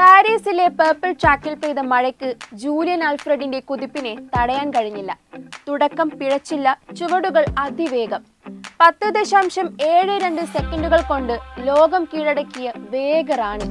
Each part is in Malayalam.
പാരീസിലെ പേർപ്പിൾ ട്രാക്കിൽ പെയ്ത മഴയ്ക്ക് ജൂലിയൻ ആൽഫ്രഡിന്റെ കുതിപ്പിനെ തടയാൻ കഴിഞ്ഞില്ല തുടക്കം പിഴച്ചില്ല ചുവടുകൾ അതിവേഗം പത്ത് ദശാംശം ഏഴ് രണ്ട് സെക്കൻഡുകൾ കൊണ്ട് ലോകം കീഴടക്കിയ വേഗറാണി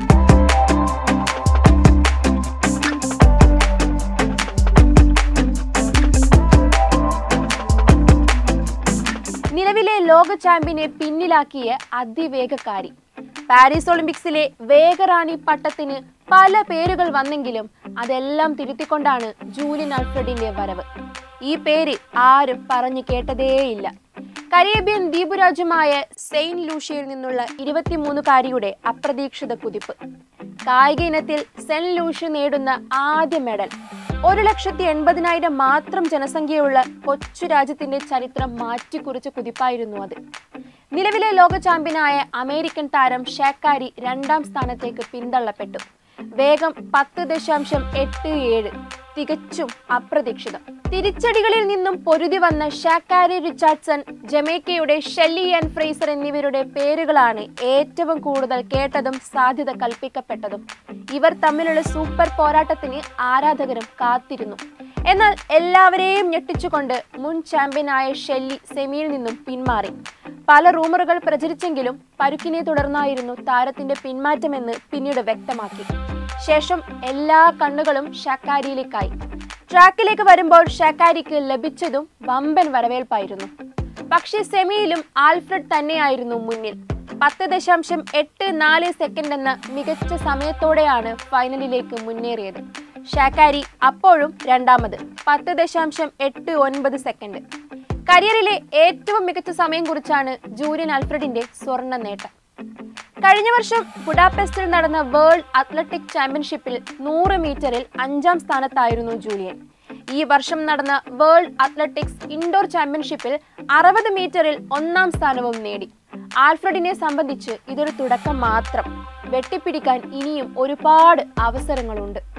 നിലവിലെ ലോക ചാമ്പ്യനെ പിന്നിലാക്കിയ അതിവേഗക്കാരി പാരീസ് ഒളിമ്പിക്സിലെ വേഗറാണി പട്ടത്തിന് പല പേരുകൾ വന്നെങ്കിലും അതെല്ലാം തിരുത്തിക്കൊണ്ടാണ് ജൂലിയൻ ആൽഫ്രഡിന്റെ വരവ് ഈ പേര് ആരും പറഞ്ഞു കേട്ടതേയില്ല കരേബ്യൻ ദ്വീപുരാജ്യമായ സെയിന്റ് ലൂഷ്യയിൽ നിന്നുള്ള ഇരുപത്തിമൂന്നുകാരിയുടെ അപ്രതീക്ഷിത കുതിപ്പ് കായിക ഇനത്തിൽ സെന്റ് ലൂഷ്യ നേടുന്ന ആദ്യ മെഡൽ ഒരു ലക്ഷത്തി എൺപതിനായിരം മാത്രം ജനസംഖ്യയുള്ള കൊച്ചു രാജ്യത്തിന്റെ ചരിത്രം മാറ്റിക്കുറിച്ച കുതിപ്പായിരുന്നു അത് നിലവിലെ ലോക ചാമ്പ്യനായ അമേരിക്കൻ താരം ഷാക്കാരി രണ്ടാം സ്ഥാനത്തേക്ക് പിന്തള്ളപ്പെട്ടു വേഗം പത്ത് ദശാംശം എട്ട് ഏഴ് തികച്ചും അപ്രതീക്ഷിതം തിരിച്ചടികളിൽ നിന്നും പൊരുതി വന്ന ഷാക്കാരി റിച്ചാർഡ്സൺ ജമൈക്കയുടെ ഷെല്ലി ആൻഡ് ഫ്രേസർ എന്നിവരുടെ പേരുകളാണ് ഏറ്റവും കൂടുതൽ കേട്ടതും സാധ്യത കൽപ്പിക്കപ്പെട്ടതും ഇവർ തമ്മിലുള്ള സൂപ്പർ പോരാട്ടത്തിന് ആരാധകരും കാത്തിരുന്നു എന്നാൽ എല്ലാവരെയും ഞെട്ടിച്ചുകൊണ്ട് മുൻ ചാമ്പ്യനായ ഷെല്ലി സെമിയിൽ നിന്നും പിന്മാറി പല റൂമറുകൾ പ്രചരിച്ചെങ്കിലും പരുക്കിനെ തുടർന്നായിരുന്നു താരത്തിന്റെ പിന്മാറ്റമെന്ന് പിന്നീട് വ്യക്തമാക്കി ശേഷം എല്ലാ കണ്ണുകളും ഷാക്കാരിയിലേക്കായി ട്രാക്കിലേക്ക് വരുമ്പോൾ ഷാക്കാരിക്ക് ലഭിച്ചതും വമ്പൻ വരവേൽപ്പായിരുന്നു പക്ഷേ സെമിയിലും ആൽഫ്രഡ് തന്നെയായിരുന്നു മുന്നിൽ പത്ത് ദശാംശം എട്ട് നാല് സെക്കൻഡ് എന്ന മികച്ച സമയത്തോടെയാണ് ഫൈനലിലേക്ക് മുന്നേറിയത് ഷാക്കാരി അപ്പോഴും രണ്ടാമത് പത്ത് ദശാംശം എട്ട് ഒൻപത് സെക്കൻഡ് കരിയറിലെ ഏറ്റവും മികച്ച സമയം കുറിച്ചാണ് ജൂലിയൻ ആൽഫ്രഡിന്റെ സ്വർണ്ണ നേട്ടം കഴിഞ്ഞ വർഷം ബുഡാപെസ്റ്റിൽ നടന്ന വേൾഡ് അത്ലറ്റിക് ചാമ്പ്യൻഷിപ്പിൽ നൂറ് മീറ്ററിൽ അഞ്ചാം സ്ഥാനത്തായിരുന്നു ജൂലിയൻ ഈ വർഷം നടന്ന വേൾഡ് അത്ലറ്റിക്സ് ഇൻഡോർ ചാമ്പ്യൻഷിപ്പിൽ അറുപത് മീറ്ററിൽ ഒന്നാം സ്ഥാനവും നേടി ആൽഫ്രഡിനെ സംബന്ധിച്ച് ഇതൊരു തുടക്കം മാത്രം വെട്ടിപ്പിടിക്കാൻ ഇനിയും ഒരുപാട് അവസരങ്ങളുണ്ട്